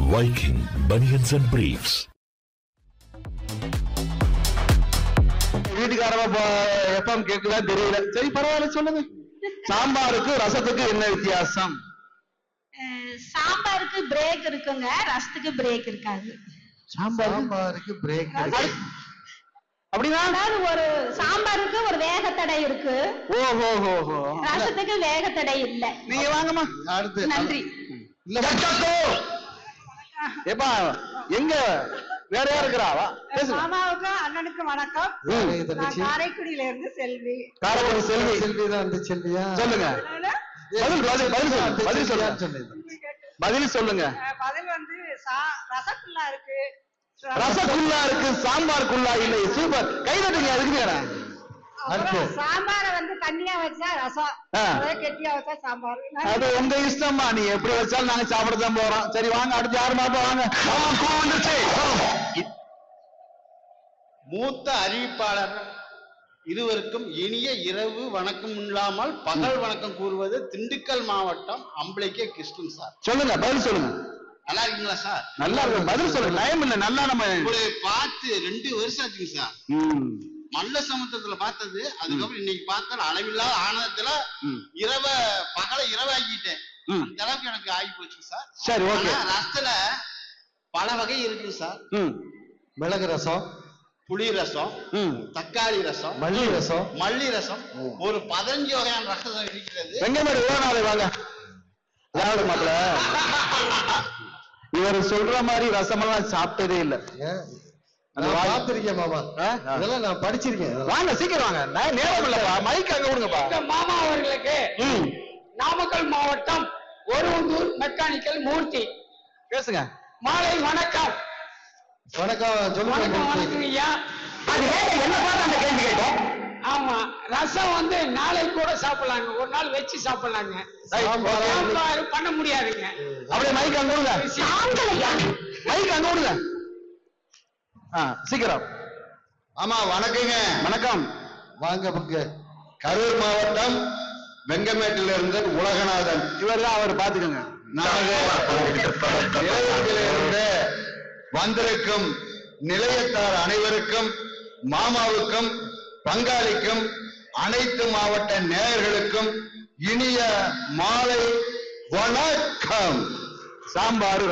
Viking Bunions and Briefs. வீட்டுக்காரமா FM கேட்கல தெரியல சரி பரவாயில்ல சொல்லுங்க சாம்பாருக்கு ரசத்துக்கு என்ன வித்தியாசம் அஹ் சாம்பாருக்கு பிரேக் இருக்குங்க ரசத்துக்கு பிரேக் இருக்காது சாம்பார் சாம்பாருக்கு பிரேக் அப்படின்னா அதாவது ஒரு சாம்பாருக்கு ஒரு வேகத்தடை இருக்கு ஓ ஹோ ஹோ ஹோ ரசத்துக்கு வேகத்தடை இல்ல நீங்க வாங்கம்மா அடுத்து நன்றி இல்ல கச்சக்கோ! ஏப்பா எங்க வேற யார் இருக்கிறா வா பேசுங்க மாமாவுக்கும் அண்ணனுக்கும் வணக்கம் யாரு நான் தங்கச்சி காரைக்குடியில இருந்து செல்வி காரைக்குடி செல்வி செல்வி தான் அந்த செல்வியா சொல்லுங்க பதில் பதில் பதில் சொல்லுங்க அந்த பதில் செல்வியான்னு சொல்லுங்க சொன்னேன். பதில் சொல்லுங்க அஹ் பதில் வந்து சா- ரசகுல்லா இருக்கு ரசகுல்லா இருக்கு சாம்பார் குல்லா இல்லை சூப்பர் கை தட்டுங்க அதுக்கு அடுத்து. அப்புறம் சாம்பார வந்து தண்ணியா வச்சா ரசம் ஆ. அதே கெட்டியா வச்சா சாம்பார் அது உங்க இஷ்டம்மா நீ எப்படி வச்சாலும் நாங்க சாப்பிட தான் போறோம் சரி வாங்க அடுத்து யாரு மாப்பா வாங்க ஆ, பூ வந்துருச்சு மூத்த அறிவிப்பாளர் இருவருக்கும் இனிய இரவு வணக்கம் இல்லாமல் பகல் வணக்கம் கூறுவது திண்டுக்கல் மாவட்டம் அம்பளைக்கே கிருஷ்ணன் சார் சொல்லுங்க பதில் சொல்லுங்க நல்லா இருக்கீங்களா சார் நல்லா இருக்கு பதில் சொல்லுங்க டைம் இல்ல நல்லா நம்ம உங்களை பார்த்து ரெண்டு வருஷம் ஆச்சுங்க சார் ம், மல்ல சமுத்திரத்துல பார்த்தது அதுக்கப்புறம் இன்னைக்கு பார்த்தா அளவில்லாத ஆனந்தத்துல ம். இரவ பகல இரவாக்கிட்டேன் ம். அந்த அளவுக்கு எனக்கு ஆகி போச்சு சார் சரி ஓகே ஆனா ரசத்துல பல வகை இருக்கு சார் ம் மிளகு ரசம் புளி ரசம் ம் தக்காளி ரசம் மல்லி ரசம் மல்லி ரசம் ஒரு பதினஞ்சு வகையான ரசம் இருக்கிறது வெங்கமேடு ஓனாலே வாங்க யாரு மாப்பிள இவர் சொல்ற மாதிரி ரசமெல்லாம் சாப்பிட்டதே இல்ல ஏன்? அந்த நான் வாய்- பார்த்திருக்கேன் மாமா ஆ? இதெல்லாம் நான் படிச்சிருக்கேன் இதெல்லாம். வாங்க சீக்கிரம் வாங்க நான் நேரம் இல்லப்பா மைக் அங்க விடுங்கப்பா இந்த மாமா அவர்களுக்கு ம் நாமக்கல் மாவட்டம் ஒருவந்தூர் மெக்கானிக்கல் மூர்த்தி பேசுங்க மாலை வணக்கம் வணக்கம் சொல்லுங்க வணக்கம் மூர்த்தி. வணக்கம் ஐயா அது கேட்க என்ன பார்த்து அந்த கேள்வி கேட்டோம் ஆமா ரசம் வந்து நாளை கூட சாப்பிடலாங்க ஒரு நாள் வச்சு சாப்பிடலாங்க சாம்பார் சாம்பார் பண்ண முடியாதுங்க அப்படியே மைக் அங்க விடுங்க மைக் அங்க விடுங்க ஆ சீக்கிரம் ஆமா வணக்கங்க வணக்கம் வாங்க புக்கு கரூர் மாவட்டம் வெங்கமேட்டில இருந்து உலகநாதன் இவர் தான் அவர் பாத்துக்கோங்க நிலையத்திலிருந்து வந்திருக்கும் நிலையத்தார் அனைவருக்கும் மாமாவுக்கும் பங்காளிக்கும் அனைத்து மாவட்ட நேயர்களுக்கும் இனிய மாலை வணக்கம் சாம்பார்